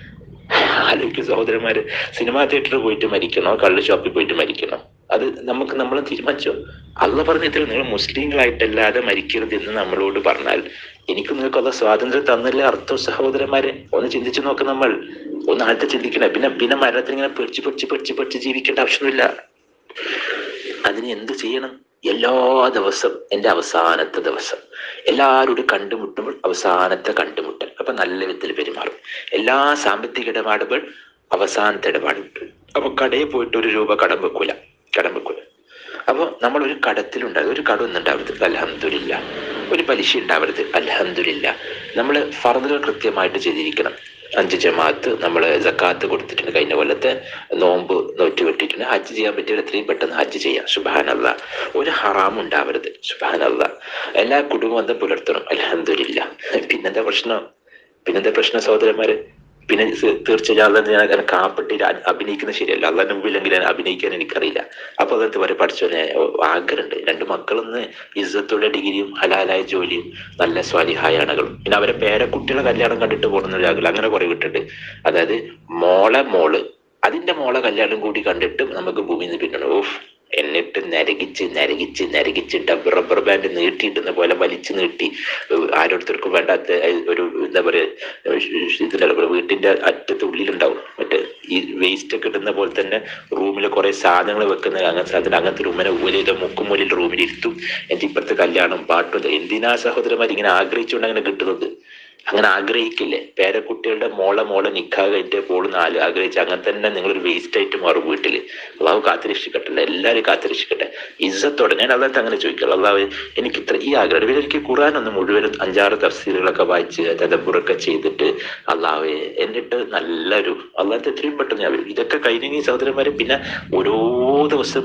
A: ആലോചിക്കും സഹോദരന്മാര് സിനിമാ തിയേറ്ററിൽ പോയിട്ട് മരിക്കണോ കള്ള് ഷോപ്പിൽ പോയിട്ട് മരിക്കണോ അത് നമുക്ക് നമ്മൾ തീരുമാനിച്ചോ അല്ല പറഞ്ഞിട്ട് നിങ്ങൾ മുസ്ലിങ്ങളായിട്ടല്ലാതെ മരിക്കരുത് എന്ന് നമ്മളോട് പറഞ്ഞാൽ എനിക്ക് നിങ്ങൾക്കുള്ള സ്വാതന്ത്ര്യം തന്നില്ല അർത്ഥം സഹോദരന്മാരെ ഒന്ന് ചിന്തിച്ചു നോക്ക് നമ്മൾ ഒന്ന് ആദ്യത്തെ ചിന്തിക്കണേ പിന്നെ പിന്നെ മരണത്തിന് ഇങ്ങനെ പിടിച്ച് പിടിച്ച് പിടിച്ച് പിടിച്ച് ജീവിക്കേണ്ട ആവശ്യമൊന്നുമില്ല അതിന് എന്ത് ചെയ്യണം എല്ലാ ദിവസം എൻ്റെ അവസാനത്തെ ദിവസം എല്ലാവരോടും കണ്ടുമുട്ടുമ്പോൾ അവസാനത്തെ കണ്ടുമുട്ടൽ അപ്പൊ നല്ല വിധത്തിൽ പെരുമാറും എല്ലാ സാമ്പത്തിക ഇടപാടുകൾ അവസാനത്തെ ഇടപാടുണ്ട് അപ്പൊ കടയിൽ പോയിട്ട് ഒരു രൂപ കടം വെക്കൂല കടം വെക്കൂല അപ്പോൾ നമ്മൾ ഒരു കടത്തിലുണ്ടാകും ഒരു കടമൊന്നും ഉണ്ടാവരുത് അലഹമില്ല ഒരു പലിശ ഉണ്ടാവരുത് അലഹമില്ല നമ്മൾ ഫർദുകൾ കൃത്യമായിട്ട് ചെയ്തിരിക്കണം അഞ്ച് ജമാഅത്ത് നമ്മൾ ജക്കാത്ത് കൊടുത്തിട്ടുണ്ട് കഴിഞ്ഞ കൊല്ലത്തെ നോമ്പ് നോറ്റ് വെട്ടിയിട്ടുണ്ട് ഹജ്ജ് ചെയ്യാൻ പറ്റിയാൽ എത്രയും പെട്ടെന്ന് ഹജ്ജ് ചെയ്യാം സുബാനല്ല ഒരു ഹറാം ഉണ്ടാവരുത് സുബാനല്ല എല്ലാ കുടുംബബന്ധം പുലർത്തണം അലഹമില്ല പിന്നെന്താ പ്രശ്നം പിന്നെന്താ പ്രശ്നം സഹോദരന്മാര് പിന്നെ സ് തീർച്ചയായും അല്ലാതെ ഞാൻ അങ്ങനെ കാപ്പെട്ടി അഭിനയിക്കുന്നത് ശരിയല്ല അള്ളാന്റെ മുമ്പിലെങ്കിൽ അഭിനയിക്കാൻ എനിക്കറിയില്ല അപ്പൊ അതെന്ത് പറയും പഠിച്ചോനെ ആഗ്രഹമുണ്ട് രണ്ട് മക്കളൊന്ന് ഇസ്സത്തോടെ ഡിഗ്രിയും ഹലാലായ ജോലിയും നല്ല സ്വാലിഹായ അണകളും പിന്നെ അവരെ പേരക്കുട്ടികളെ കല്യാണം കണ്ടിട്ട് പോകുന്ന ഒരു ആഗ്രഹം അങ്ങനെ കുറെ വിട്ടുണ്ട് അതായത് മോളെ മോള് അതിന്റെ മോളെ കല്യാണം കൂടി കണ്ടിട്ട് നമുക്ക് ഭൂമിയിൽ നിന്ന് പിന്നണം ഓഫ് എന്നിട്ട് നരകിച്ച് നരകിച്ച് നരകിച്ച് ഡബ് റബ്ബർ ബാൻഡ് നീട്ടിയിടുന്ന പോലെ വലിച്ചു നീട്ടി ഏഹ് ആരോരുത്തർക്കും വേണ്ടാത്ത ഏഹ് ഒരു എന്താ പറയാ ഇതിലുള്ള വീട്ടിന്റെ അറ്റത്ത് ഉള്ളിലുണ്ടാവും മറ്റേ ഈ വേസ്റ്റ് ഒക്കെ ഇടുന്ന പോലെ തന്നെ റൂമിൽ കുറെ സാധനങ്ങൾ വെക്കുന്ന അങ്ങനത്തെ സാധനം അങ്ങനത്തെ റൂമിനെ ഊലയിലെ മുക്കുമൂലിൽ റൂമിൽ ഇരുത്തും എന്നിട്ട് ഇപ്പുറത്തെ കല്യാണം പാട്ടും ഇത്. എന്തിനാ സഹോദരന്മാർ ഇങ്ങനെ ആഗ്രഹിച്ചുകൊണ്ട് അങ്ങനെ കിട്ടുന്നത് അങ്ങനെ ആഗ്രഹിക്കില്ലേ പേരക്കുട്ടികളുടെ മോളെ മോളെ നിക്കാ കഴിഞ്ഞിട്ട് പോളുന്ന ആല് ആഗ്രഹിച്ച് അങ്ങനെ തന്നെ നിങ്ങളൊരു വേസ്റ്റ് ആയിട്ട് മാറും വീട്ടില് അള്ളാഹു കാത്തിരക്ഷിക്കട്ടില്ല എല്ലാവരും കാത്തിരക്ഷിക്കട്ടെ ഇസ്സത്തോടെ ഞാൻ അള്ളാഹത്ത് അങ്ങനെ ചോദിക്കുള്ളൂ അള്ളാഹ് എനിക്ക് ഇത്ര ഈ ആഗ്രഹം ഇവർ എനിക്ക് ഖുറാൻ ഒന്ന് മുഴുവനും അഞ്ചാറ് തഫ്സീലുകളൊക്കെ വായിച്ച് തദബുറൊക്കെ ചെയ്തിട്ട് അള്ളാഹ് എന്നിട്ട് നല്ലൊരു അള്ളാഹത്തെ എത്രയും പെട്ടെന്ന് ഞാൻ വരും ഇതൊക്കെ കഴിഞ്ഞ സഹോദരന്മാരെ പിന്നെ ഓരോ ദിവസം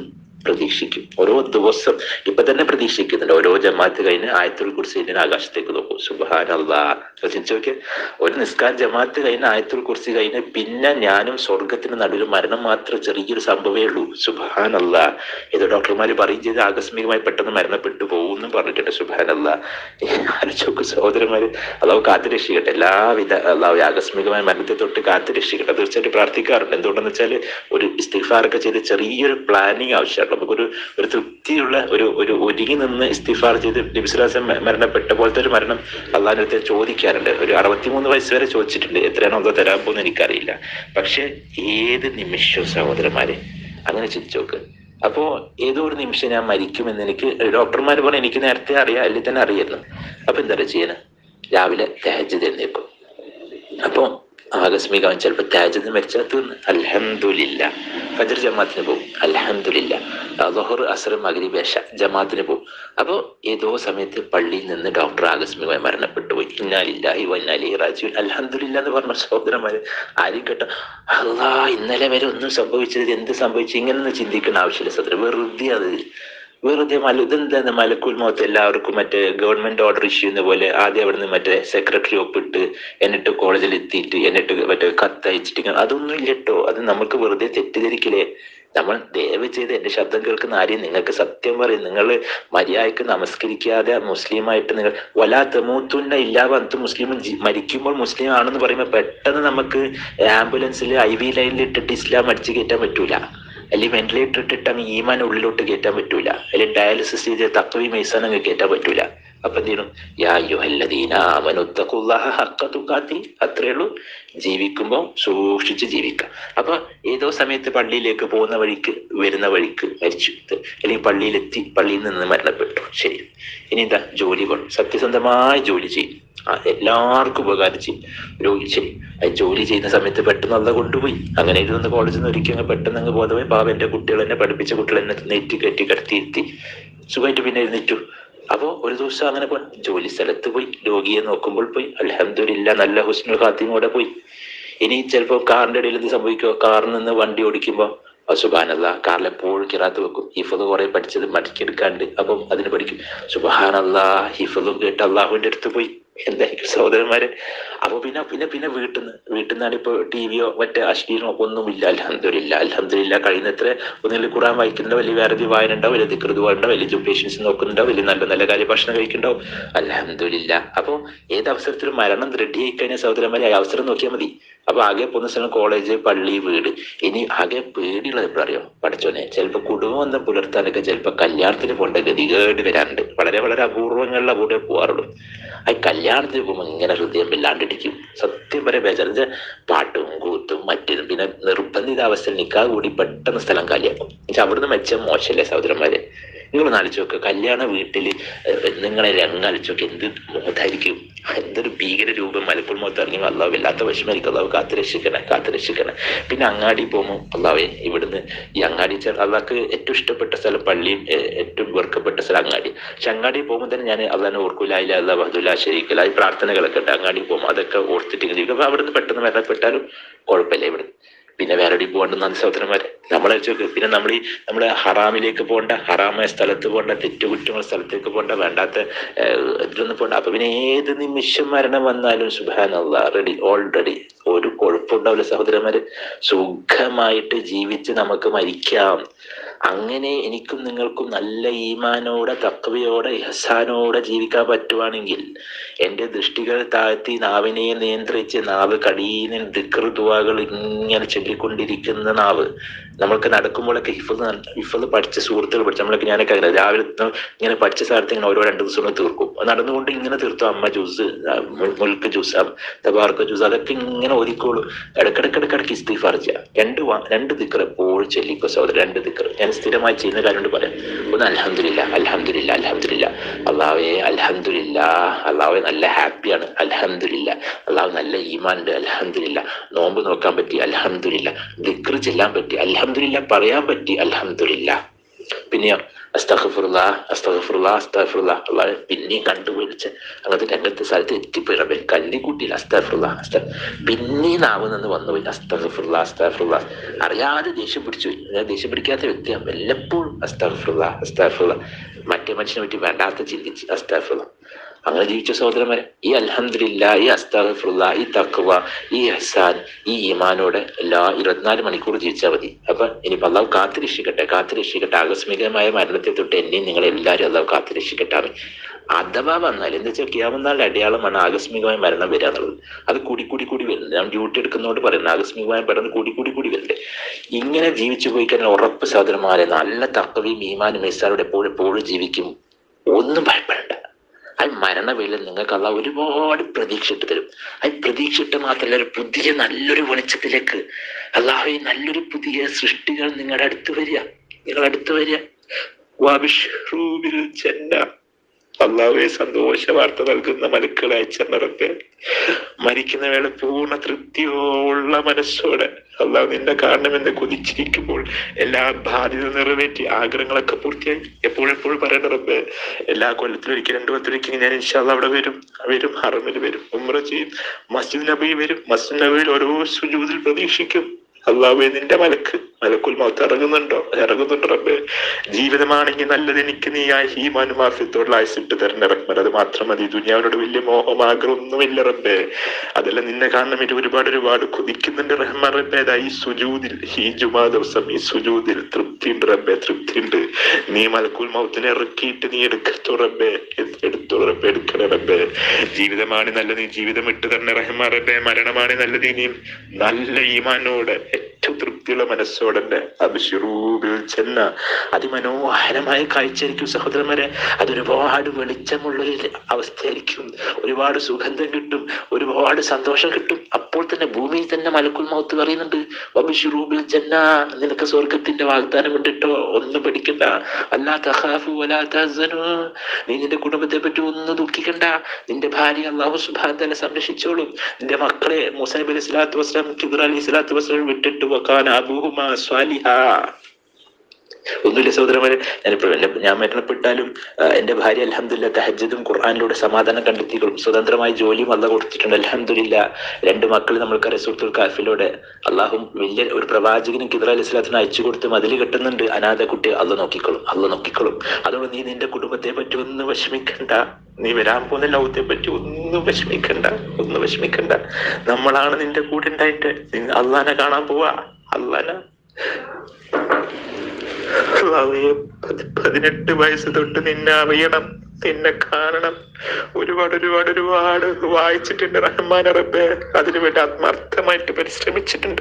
A: പ്രതീക്ഷിക്കും ഓരോ ദിവസം ഇപ്പൊ തന്നെ പ്രതീക്ഷിക്കുന്നുണ്ട് ഓരോ ജമാഅത്ത് കഴിഞ്ഞ് ആയത്തുൽ കുർസിന്റെ ആകാശത്തേക്ക് നോക്കും സുബാൻ അള്ളാ ചിന്തിച്ചു നോക്കിയ ഒരു നിസ്കാര ജമാഅത്ത് കഴിഞ്ഞ് ആയത്തുൽ കുർസി കഴിഞ്ഞ് പിന്നെ ഞാനും സ്വർഗത്തിന് നടുവിൽ മരണം മാത്രം ചെറിയൊരു സംഭവമേ ഉള്ളൂ സുബാൻ അള്ളാ ഇത് ഡോക്ടർമാർ പറയും ചെയ്ത് ആകസ്മികമായി പെട്ടെന്ന് മരണപ്പെട്ടു പോകുമെന്നും പറഞ്ഞിട്ടുണ്ട് സുബാൻ അള്ളാ ആലോചിച്ചോക്ക് സഹോദരന്മാര് അള്ളാഹു കാത്തു രക്ഷിക്കട്ടെ എല്ലാവിധ അള്ളാഹു ആകസ്മികമായ മരണത്തെ തൊട്ട് കാത്തു രക്ഷിക്കട്ടെ തീർച്ചയായിട്ടും പ്രാർത്ഥിക്കാറുണ്ട് എന്തുകൊണ്ടെന്ന് വെച്ചാൽ ഒരു ഇസ്തിഫാറൊക്കെ ചെയ്ത് ചെറിയൊരു പ്ലാനിങ് ആവശ്യമാണ് നമുക്കൊരു ഒരു തൃപ്തിയുള്ള ഒരു ഒരു ഒരുങ്ങി നിന്ന് ഇസ്തിഫാർ ചെയ്ത് നബിസ്ലാസം മരണപ്പെട്ട പോലത്തെ ഒരു മരണം അള്ളാഹിന്റെ അടുത്ത് ചോദിക്കാറുണ്ട് ഒരു അറുപത്തിമൂന്ന് വയസ്സ് വരെ ചോദിച്ചിട്ടുണ്ട് എത്രയാണോ അതോ തരാൻ പോകുന്ന എനിക്കറിയില്ല പക്ഷെ ഏത് നിമിഷവും സഹോദരന്മാരെ അങ്ങനെ ചിന്തിച്ചു നോക്ക് അപ്പോ ഏതോ ഒരു നിമിഷം ഞാൻ മരിക്കുമെന്ന് എനിക്ക് ഡോക്ടർമാർ പറഞ്ഞു എനിക്ക് നേരത്തെ അറിയാം അല്ലെങ്കിൽ തന്നെ അറിയായിരുന്നു അപ്പൊ എന്താ ചെയ്യുന്നത് രാവിലെ തേജ് തന്നേക്കും അപ്പോ ആകസ്മികമായി ചിലപ്പോൾ താജത്ത് മരിച്ചാൽ തീർന്ന് അൽഹംദുലില്ല ഫജർ ജമാത്തിന് പോകും അൽഹംദുലില്ല ലൊഹർ അസർ മഗ്രിബ് എഷ ജമാത്തിന് പോകും അപ്പോൾ ഏതോ സമയത്ത് പള്ളിയിൽ നിന്ന് ഡോക്ടർ ആകസ്മികമായി മരണപ്പെട്ടു പോയി ഇന്നാലില്ലാഹി വന്നാലി റാജു അൽഹംദുലില്ല എന്ന് പറഞ്ഞ സഹോദരന്മാര് ആരും കേട്ടോ അള്ളാ ഇന്നലെ വരെ ഒന്നും സംഭവിച്ചത് എന്ത് സംഭവിച്ചു ഇങ്ങനെ ചിന്തിക്കേണ്ട ആവശ്യമില്ല സഹോദരൻ വെറുതെ അത് വെറുതെ മല ഇതെന്താ മലക്കുൽ മൗത്ത് എല്ലാവർക്കും മറ്റേ ഗവൺമെന്റ് ഓർഡർ ഇഷ്യൂ ചെയ്യുന്ന പോലെ ആദ്യം അവിടുന്ന് മറ്റേ സെക്രട്ടറി ഒപ്പിട്ട് എന്നിട്ട് കോളേജിൽ എത്തിയിട്ട് എന്നിട്ട് മറ്റേ കത്ത് അയച്ചിട്ട് ഇങ്ങനെ അതൊന്നും ഇല്ല കേട്ടോ അത് നമുക്ക് വെറുതെ തെറ്റിദ്ധരിക്കില്ലേ നമ്മൾ ദയവ് ചെയ്ത് എന്റെ ശബ്ദം കേൾക്കുന്ന ആരെയും നിങ്ങൾക്ക് സത്യം പറയും നിങ്ങൾ മര്യാദയ്ക്ക് നമസ്കരിക്കാതെ മുസ്ലിമായിട്ട് നിങ്ങൾ വലാ തെമൂത്തുന്ന ഇല്ലാ വന്ന് മുസ്ലിം മരിക്കുമ്പോൾ മുസ്ലിം ആണെന്ന് പറയുമ്പോൾ പെട്ടെന്ന് നമുക്ക് ആംബുലൻസിൽ ഐ വി ലൈനിൽ ഇട്ടിട്ട് ഇസ്ലാം അടിച്ചു കയറ്റാൻ പറ്റൂല അല്ലെങ്കിൽ വെന്റിലേറ്റർ ഇട്ടിട്ട് അങ്ങ് ഈമാൻ ഉള്ളിലോട്ട് കയറ്റാൻ പറ്റൂല അല്ലെങ്കിൽ ഡയാലിസിസ് ചെയ്ത് തക്കവി മൈസാൻ അങ്ങ് കയറ്റാൻ പറ്റൂല അപ്പൊ എന്ത് ചെയ്യണം യാ യുഹല്ലദീന ആമനുത്തഖുല്ലാഹ ഹഖ തുഖാത്തി അത്രേ ഉള്ളൂ ജീവിക്കുമ്പോൾ സൂക്ഷിച്ച് ജീവിക്കാം അപ്പൊ ഏതോ സമയത്ത് പള്ളിയിലേക്ക് പോകുന്ന വഴിക്ക് വരുന്ന വഴിക്ക് മരിച്ചു അല്ലെങ്കിൽ പള്ളിയിലെത്തി പള്ളിയിൽ നിന്ന് മരണപ്പെട്ടു ശരി ഇനി എന്താ ജോലി വേണം സത്യസന്ധമായ ജോലി ചെയ്യും ആ എല്ലാവർക്കും ഉപകാരം ചെയ്യും ജോലി ശരി അത് ജോലി ചെയ്യുന്ന സമയത്ത് പെട്ടെന്ന് അല്ല കൊണ്ടുപോയി അങ്ങനെ ഇരുന്ന് കോളേജിൽ നിന്ന് ഒരിക്കൽ അങ്ങ് പെട്ടെന്ന് അങ്ങ് പോകാതെ പാവ എന്റെ കുട്ടികൾ എന്നെ പഠിപ്പിച്ച കുട്ടികൾ എന്നെ നെറ്റ് കെട്ടി കിടത്തി ഇരുത്തി സുഖമായിട്ട് പിന്നെ എഴുന്നേറ്റു അപ്പോ ഒരു ദിവസം അങ്ങനെ പോയി ജോലി സ്ഥലത്ത് പോയി രോഗിയെ നോക്കുമ്പോൾ പോയി അലഹമില്ല നല്ല ഹുസ്നുൽ ഖാത്തിമോടെ പോയി ഇനി ചിലപ്പോൾ കാറിന്റെ ഇടയിൽ എന്ത് സംഭവിക്കോ കാറിൽ നിന്ന് വണ്ടി ഓടിക്കുമ്പോൾ സുബാനല്ല കാറിൽ എപ്പോഴും കിറാത്ത് വെക്കും ഹിഫത് കുറെ പഠിച്ചത് മടക്കിയെടുക്കാണ്ട് അപ്പം അതിന് പഠിക്കും സുബാനല്ല ഹിഫതും കേട്ട് അള്ളാഹുവിന്റെ അടുത്ത് പോയി എന്തായിരിക്കും സഹോദരന്മാരെ അപ്പൊ പിന്നെ പിന്നെ പിന്നെ വീട്ടിൽ നിന്ന് വീട്ടിൽ നിന്നാണ് ഇപ്പൊ ടി വിയോ മറ്റേ അശ്ലീലോ ഒന്നുമില്ല അലഹമില്ല അലഹമില്ല കഴിയുന്നത്ര ഒന്നിൽ ഖുറാൻ വായിക്കുന്നുണ്ടോ വലിയ വേറെ വായന ഉണ്ടാവും വലിയ ദിക്കൃത് ഉണ്ടോ വലിയ ജുപ്പേഷൻസ് നോക്കുന്നുണ്ടാവും വലിയ നല്ല നല്ല കാര്യം ഭക്ഷണം കഴിക്കുന്നുണ്ടാവും അലഹമില്ല അപ്പൊ ഏത് അവസരത്തിലും മരണം റെഡി ആയി കഴിഞ്ഞാൽ സഹോദരന്മാരെ ആ അവസരം നോക്കിയാൽ മതി അപ്പൊ ആകെ പോകുന്ന സ്ഥലം കോളേജ് പള്ളി വീട് ഇനി ആകെ പേടിയുള്ളത് എപ്പോഴും അറിയോ പഠിച്ചോനെ ചിലപ്പോ കുടുംബബന്ധം പുലർത്താനൊക്കെ ചിലപ്പോ കല്യാണത്തിന് പോകേണ്ട ഗതികേട് വരാറുണ്ട് വളരെ വളരെ അപൂർവങ്ങളിൽ കൂടെ പോകാറുള്ളൂ ആ കല്യാണത്തിന് പോകുമ്പോൾ ഇങ്ങനെ ഹൃദയം വല്ലാണ്ടിരിക്കും സത്യം പറയാൻ ബേജാറ് പാട്ടും കൂത്തും മറ്റേതും പിന്നെ നിർബന്ധിത അവസ്ഥയിൽ നിൽക്കാ കൂടി പെട്ടെന്ന് സ്ഥലം കാലിയാക്കും എന്നുവെച്ചാൽ അവിടുന്ന് മെച്ചം മോശമല്ലേ സഹോദരന്മാരെ നിങ്ങൾ നാലിച്ചു നോക്കുക കല്യാണ വീട്ടിൽ നിങ്ങളെ രംഗാലിച്ചു നോക്കി എന്ത് മോതായിരിക്കും എന്തൊരു ഭീകര രൂപം മലപ്പുറം മൊത്തം ഇറങ്ങി അള്ളാഹ് വല്ലാത്ത വിഷമായിരിക്കും അള്ളാഹ് കാത്തു രക്ഷിക്കണേ കാത്തു രക്ഷിക്കണേ പിന്നെ അങ്ങാടി പോകുമ്പോൾ അള്ളാഹെ ഇവിടുന്ന് ഈ അങ്ങാടി അള്ളാഹ്ക്ക് ഏറ്റവും ഇഷ്ടപ്പെട്ട സ്ഥലം പള്ളിയും ഏറ്റവും വെറുക്കപ്പെട്ട സ്ഥലം അങ്ങാടി പക്ഷെ അങ്ങാടി പോകുമ്പോൾ തന്നെ ഞാൻ അള്ളാഹിനെ ഓർക്കൂല ഇല്ല അള്ളാഹ് വഹദുല്ല ശരിക്കില്ല ഈ പ്രാർത്ഥനകളൊക്കെ ഉണ്ട് അങ്ങാടി പോകുമ്പോൾ അതൊക്കെ ഓർത്തിട്ട് ജീവിക്കും അപ്പൊ അവിടുന്ന് പെട്ടെന്ന് മരണപ്പെട്ടാലും കുഴപ്പമില്ല ഇവിടുന്ന് പിന്നെ വേറെ എവിടെയും പോകേണ്ട സഹോദരന്മാരെ നമ്മളെ വെച്ചോക്ക് പിന്നെ നമ്മൾ ഈ നമ്മുടെ ഹറാമിലേക്ക് പോകേണ്ട ഹറാമായ സ്ഥലത്ത് പോകേണ്ട തെറ്റുകുറ്റമുള്ള സ്ഥലത്തേക്ക് പോകേണ്ട വേണ്ടാത്ത ഇതിലൊന്നും പോകണ്ട അപ്പൊ പിന്നെ ഏത് നിമിഷം മരണം വന്നാലും സുബാനല്ല റെഡി ഓൾറെഡി ഒരു കുഴപ്പമുണ്ടാവില്ല സഹോദരന്മാര് സുഖമായിട്ട് ജീവിച്ച് നമുക്ക് മരിക്കാം അങ്ങനെ എനിക്കും നിങ്ങൾക്കും നല്ല ഈമാനോടെ തത്വയോടെ ഇഹസാനോടെ ജീവിക്കാൻ പറ്റുവാണെങ്കിൽ എൻ്റെ ദൃഷ്ടികൾ താഴ്ത്തി നാവിനെ നിയന്ത്രിച്ച് നാവ് കടീനിൽ ദിക്കൃതുവാകൾ ഇങ്ങനെ ചൊല്ലിക്കൊണ്ടിരിക്കുന്ന നാവ് നമ്മൾക്ക് നടക്കുമ്പോഴൊക്കെ ഹിഫത് ഹിഫത് പഠിച്ച സുഹൃത്തുക്കൾ പഠിച്ച നമ്മളൊക്കെ ഞാനൊക്കെ അങ്ങനെ രാവിലെ ഇങ്ങനെ പഠിച്ച സ്ഥലത്ത് ഇങ്ങനെ ഓരോ രണ്ട് ദിവസം തീർക്കും നടന്നുകൊണ്ട് ഇങ്ങനെ തീർത്തു അമ്മ ജ്യൂസ് മുൽക്ക് ജ്യൂസ് തബാർക്ക് ജ്യൂസ് അതൊക്കെ ഇങ്ങനെ ഒരിക്കോളൂ ഇടക്കിടക്കിടക്കിടക്ക് ഇസ്തീഫാർ ചെയ്യാം രണ്ട് രണ്ട് ദിക്കർ എപ്പോഴും ചൊല്ലിക്കോ സഹോദരൻ രണ്ട് ദിക്കർ ഞാൻ സ്ഥിരമായി ചെയ്യുന്ന കാര്യം കൊണ്ട് പറയാം ഒന്ന് അലഹമില്ല അലഹമില്ല അലഹമില്ല അള്ളാവേ അലഹമില്ല അള്ളാവെ നല്ല ഹാപ്പിയാണ് അലഹമില്ല അള്ളാഹ് നല്ല ഈമാനുണ്ട് അലഹമില്ല നോമ്പ് നോക്കാൻ പറ്റി അലഹമില്ല ദിക്ർ ചെല്ലാൻ പറ്റി അലഹമില്ല പറയാൻ പറ്റി അലഹമില്ല പിന്നെയോ അസ്തഖഫുറുല്ലാ അസ്തഖഫുറുല്ലാ അസ്തഖഫുറുല്ലാ അള്ളാഹ് പിന്നെയും കണ്ടുപിടിച്ച് അങ്ങനത്തെ രംഗത്തെ സ്ഥലത്ത് എത്തിപ്പോയി റബ്ബെ കല്ലിക്കുട്ടിയിൽ അസ്തഫുറുല്ലാ അസ്ത പിന്നെയും നാവ് നിന്ന് വന്നുപോയി അസ്തഖഫുറുല്ലാ അസ്തഫുറുല്ലാ അറിയാതെ ദേഷ്യം പിടിച്ചു പോയി ഞാൻ ദേഷ്യം പിടിക്കാത്ത വ്യക്തിയാണ് വല്ലപ്പോഴും അസ്തഫുറുല്ലാ അസ്തഫുറുല്ലാ മറ്റേ മനുഷ്യനെ പറ്റി വേണ്ടാത്ത ചിന്തിച്ച് അസ്തഫുറുല്ലാ അങ്ങനെ ജീവിച്ച സഹോദരന്മാരെ ഈ അൽഹംദുലില്ല ഈ അസ്താഫുള്ള ഈ തക്വ ഈ ഹസാൻ ഈ ഈമാനോടെ എല്ലാ ഇരുപത്തിനാല് മണിക്കൂർ ജീവിച്ചാൽ മതി അപ്പൊ ഇനിയിപ്പോ അള്ളാഹു കാത്തുരക്ഷിക്കട്ടെ കാത്തുരക്ഷിക്കട്ടെ ആകസ്മികമായ മരണത്തെ തൊട്ട് എന്നെയും നിങ്ങൾ എല്ലാവരും അള്ളാഹു കാത്തുരക്ഷിക്കട്ടെ അഥവാ വന്നാൽ എന്താ വെച്ചാൽ ക്യാമനാളിന്റെ അടയാളമാണ് ആകസ്മികമായ മരണം വരിക എന്നുള്ളത് അത് കൂടി കൂടി കൂടി വരുന്നത് ഞാൻ ഡ്യൂട്ടി എടുക്കുന്നതുകൊണ്ട് പറയുന്നത് ആകസ്മികമായ മരണം കൂടി കൂടി കൂടി വരുന്നുണ്ട് ഇങ്ങനെ ജീവിച്ചു പോയി കഴിഞ്ഞാൽ ഉറപ്പ് സഹോദരന്മാരെ നല്ല തക്കവയും ഈമാനും മിസ്സാരോട് എപ്പോഴും എപ്പോഴും ജീവിക്കും ഒന്നും ഭയപ്പെടേണ്ട ആ മരണവേളയിൽ നിങ്ങൾക്ക് അല്ല ഒരുപാട് പ്രതീക്ഷ ഇട്ട് തരും ആ പ്രതീക്ഷ ഇട്ട് മാത്രമല്ല ഒരു പുതിയ നല്ലൊരു വെളിച്ചത്തിലേക്ക് അള്ളാഹു നല്ലൊരു പുതിയ സൃഷ്ടികൾ നിങ്ങളുടെ അടുത്ത് വരിക നിങ്ങളുടെ അടുത്ത് വരിക വാബിഷ്റൂബിൽ ജന്ന അള്ളാഹുവെ സന്തോഷ വാർത്ത നൽകുന്ന മലക്കളെ അയച്ചെന്നറപ്പെ മരിക്കുന്ന വേള പൂർണ്ണ തൃപ്തിയുള്ള മനസ്സോടെ അള്ളാഹു നിന്നെ കാണണമെന്ന് കൊതിച്ചിരിക്കുമ്പോൾ എല്ലാ ബാധ്യത നിറവേറ്റി ആഗ്രഹങ്ങളൊക്കെ പൂർത്തിയായി എപ്പോഴെപ്പോഴും പറയണ റബ്ബെ എല്ലാ കൊല്ലത്തിലും ഒരിക്കൽ രണ്ടു കൊല്ലത്തിലൊരിക്കൽ ഞാൻ ഇൻഷാല്ല അവിടെ വരും വരും ഹറമിൽ വരും ഉമ്ര ചെയ്യും മസ്ജിദ് നബി വരും മസ്ജിദ് നബിയിൽ ഓരോ സുജൂതിൽ പ്രതീക്ഷിക്കും അള്ളാഹുവെ നിന്റെ മലക്ക് മലക്കുൽ മൗത്ത് ഇറങ്ങുന്നുണ്ടോ ഇറങ്ങുന്നുണ്ടോ റബ്ബെ ജീവിതമാണെങ്കിൽ നല്ലത് എനിക്ക് നീ ആ ഹീമാനുമാർഫ്യത്തോടുള്ള ആയുസിട്ട് തരണ റഹ്മൻ അത് മാത്രം മതി ദുനിയാവിനോട് വലിയ മോഹം ആഗ്രഹം ഒന്നുമില്ല റബ്ബെ അതെല്ലാം നിന്നെ കാണണം ഇത് ഒരുപാട് ഒരുപാട് കൊതിക്കുന്നുണ്ട് റഹ്മാൻ റബ്ബെ അതാ ഈ സുജൂതിൽ ഈ ജുമാ ദിവസം ഈ സുജൂതിൽ തൃപ്തിയുണ്ട് റബ്ബെ തൃപ്തിയുണ്ട് നീ മലക്കുൽ മൗത്തിനെ ഇറക്കിയിട്ട് നീ എടുക്കത്തോ റബ്ബെ എടുത്തോ റബ്ബെ എടുക്കണേ റബ്ബെ ജീവിതമാണ് നല്ലത് നീ ജീവിതം ഇട്ട് തന്നെ റഹ്മാൻ റബ്ബെ മരണമാണ് നല്ലത് നീ നല്ല ഈമാനോടെ ഏറ്റവും തൃപ്തിയുള്ള മനസ്സോടെ അഭിഷുറൂബിൽ ചെന്ന അതിമനോഹരമായ കാഴ്ചയായിരിക്കും സഹോദരന്മാരെ അതൊരുപാട് വെളിച്ചമുള്ളൊരു അവസ്ഥയായിരിക്കും ഒരുപാട് സുഗന്ധം കിട്ടും ഒരുപാട് സന്തോഷം കിട്ടും അപ്പോൾ തന്നെ ഭൂമിയിൽ തന്നെ മലക്കുൽ മൗത്ത് പറയുന്നുണ്ട് അഭിഷുറൂബിൽ ചെന്ന നിനക്ക് സ്വർഗത്തിന്റെ വാഗ്ദാനം ഉണ്ടിട്ടോ ഒന്നും പഠിക്കണ്ട അല്ലാ തഹാഫു വലാ തഹ്സനു നീ നിന്റെ കുടുംബത്തെ പറ്റി ഒന്നും ദുഃഖിക്കണ്ട നിന്റെ ഭാര്യ അള്ളാഹു സുബാൻ തന്നെ സംരക്ഷിച്ചോളും നിന്റെ മക്കളെ മുസൈബ് അലി സ്വലാത്തു വസ്ലാം ഖിദർ അലി സ്വലാത്തു വസ്ലാം വിട്ടിട്ട് വെക്കാൻ അബൂഹുമ സ്വാലിഹ ഒന്നുമില്ല സഹോദരന്മാരെ ഞാനിപ്പോൾ എന്നെ ഞാൻ മരണപ്പെട്ടാലും ആ, എന്റെ ഭാര്യ അലഹമില്ല തഹജദും ഖുർആാനിലൂടെ സമാധാനം കണ്ടെത്തികളും സ്വതന്ത്രമായി ജോലിയും അല്ല കൊടുത്തിട്ടുണ്ട് അലഹമില്ല രണ്ട് മക്കൾ നമ്മൾക്കറിയാം സുഹൃത്തുൽ കാഫിലൂടെ അള്ളാഹും വലിയ ഒരു പ്രവാചകനും കിദർ അലി സ്വലാത്തിന് അയച്ചു കൊടുത്ത് മതിൽ കെട്ടുന്നുണ്ട് അനാഥ കുട്ടി അല്ല നോക്കിക്കോളും അല്ല നോക്കിക്കോളും അതുകൊണ്ട് നീ നിന്റെ കുടുംബത്തെ പറ്റി ഒന്നും വിഷമിക്കണ്ട നീ വരാൻ പോകുന്ന ലൗത്തെ പറ്റി ഒന്നും വിഷമിക്കണ്ട ഒന്നും വിഷമിക്കണ്ട നമ്മളാണ് നിന്റെ കൂടെ ഉണ്ടായിട്ട് അള്ളാനെ കാണാൻ പോവാ അള്ളാന അള്ളാഹുവേ, പതി- പതിനെട്ട് വയസ്സ് തൊട്ട് നിന്നെ അറിയണം നിന്നെ കാണണം ഒരുപാട് ഒരുപാട് ഒരുപാട് വായിച്ചിട്ടുണ്ട് റഹ്മാൻ റബ്ബെ അതിനുവേണ്ടി ആത്മാർത്ഥമായിട്ട് പരിശ്രമിച്ചിട്ടുണ്ട്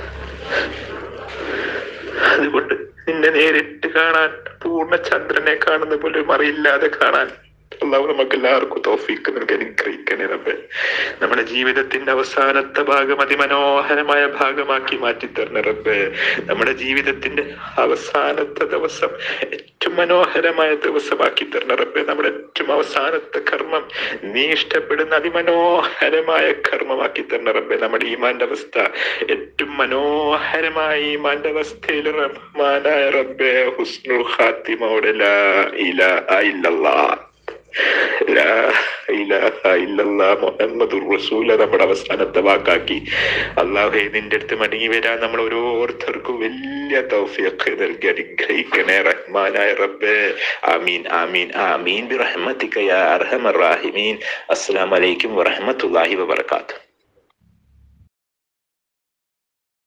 A: അതുകൊണ്ട് നിന്നെ നേരിട്ട് കാണാൻ പൂർണ്ണ ചന്ദ്രനെ കാണുന്ന പോലെ മറിയില്ലാതെ കാണാൻ അള്ളാഹു നമുക്ക് എല്ലാവർക്കും തോഫീക്ക് നൽകി അനുഗ്രഹിക്കണേ റബ്ബെ നമ്മുടെ ജീവിതത്തിന്റെ അവസാനത്തെ ഭാഗം അതിമനോഹരമായ ഭാഗമാക്കി മാറ്റി തരണ റബ്ബെ നമ്മുടെ ജീവിതത്തിന്റെ അവസാനത്തെ ദിവസം ഏറ്റവും മനോഹരമായ ദിവസമാക്കി തരണ റബ്ബെ നമ്മുടെ ഏറ്റവും അവസാനത്തെ കർമ്മം നീ ഇഷ്ടപ്പെടുന്ന അതിമനോഹരമായ കർമ്മമാക്കി തരണ റബ്ബെ നമ്മുടെ ഈമാന്റെ അവസ്ഥ ഏറ്റവും മനോഹരമായ ഈമാന്റെ അവസ്ഥയിൽ റഹ്മാനായ റബ്ബെ ഹുസ്നുൽ ഖാത്തിമോടെ ലാ ഇലാഹ ഇല്ലല്ലാഹ് ലാ ഇലാഹ ഇല്ലല്ലാ മുഹമ്മദുർ റസൂല നമ്മുടെ അവസാനത്തെ വാക്കാക്കി അള്ളാഹെ നിന്റെ അടുത്ത് മടങ്ങി വരാൻ നമ്മൾ ഓരോരുത്തർക്കും വലിയ തൗഫീഖ് നൽകി അനുഗ്രഹിക്കണേ റഹ്മാനായ റബ്ബേ ആമീൻ ആമീൻ ആമീൻ ബിറഹ്മതിക യാ അർഹമർ റാഹിമീൻ അസ്സലാമു അലൈക്കും വറഹ്മത്തുള്ളാഹി വബറകാതുഹു